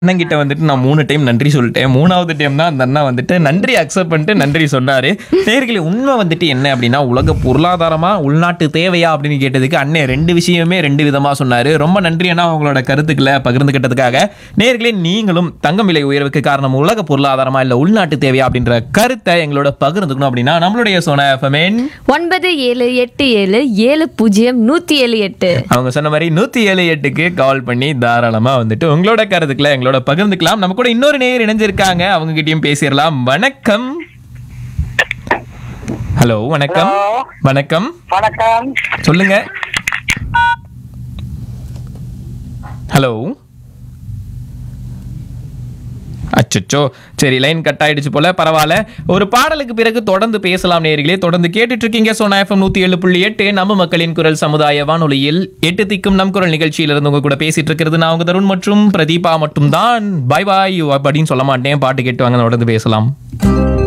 அண்ணங்கிட்ட வந்துட்டு நான் மூணு டைம் நன்றி சொல்லிட்டேன் மூணாவது டைம் தான் அந்த அண்ணா வந்துட்டு நன்றி அக்செப்ட் பண்ணிட்டு நன்றி சொன்னாரு நேர்களே உண்மை வந்துட்டு என்ன அப்படின்னா உலக பொருளாதாரமா உள்நாட்டு தேவையா அப்படின்னு கேட்டதுக்கு அண்ணே ரெண்டு விஷயமே ரெண்டு விதமா சொன்னாரு ரொம்ப நன்றி அண்ணா உங்களோட கருத்துக்களை பகிர்ந்துக்கிட்டதுக்காக நேர்களே நீங்களும் தங்கம் விலை உயர்வுக்கு காரணம் உலக பொருளாதாரமா இல்ல உள்நாட்டு தேவையா அப்படின்ற கருத்தை எங்களோட பகிர்ந்துக்கணும் அப்படின்னா நம்மளுடைய சோனா எஃப்எம்என் ஒன்பது ஏழு எட்டு ஏழு ஏழு பூஜ்ஜியம் நூத்தி ஏழு எட்டு அவங்க சொன்ன மாதிரி நூத்தி ஏழு எட்டுக்கு கால் பண்ணி தாராளமா வந்துட்டு உங்களோட கருத்துக்களை எங்களோட பகிர்ந்துக்கலாம் நம்ம கூட இன்னொரு நேயர் இணைஞ்சிருக்காங்க அவங்க கிட்டயும் பேசிடலாம் வணக்கம் ஹலோ வணக்கம் வணக்கம் வணக்கம் சொல்லுங்க ஹலோ அச்சச்சோ சரி லைன் கட் ஆயிடுச்சு போல பரவாயில்ல ஒரு பாடலுக்கு பிறகு தொடர்ந்து பேசலாம் நேர்களே தொடர்ந்து கேட்டுட்டு இருக்கீங்க சோனா எஃப்எம் நூத்தி ஏழு புள்ளி எட்டு நம்ம மக்களின் குரல் சமுதாய வானொலியில் எட்டு திக்கும் நம் குரல் நிகழ்ச்சியிலிருந்து உங்க கூட பேசிட்டு இருக்கிறது நான் உங்க தருண் மற்றும் பிரதீபா மட்டும் தான் பாய் பாய் அப்படின்னு சொல்ல மாட்டேன் பாட்டு கேட்டு வாங்க தொடர்ந்து பேசலாம்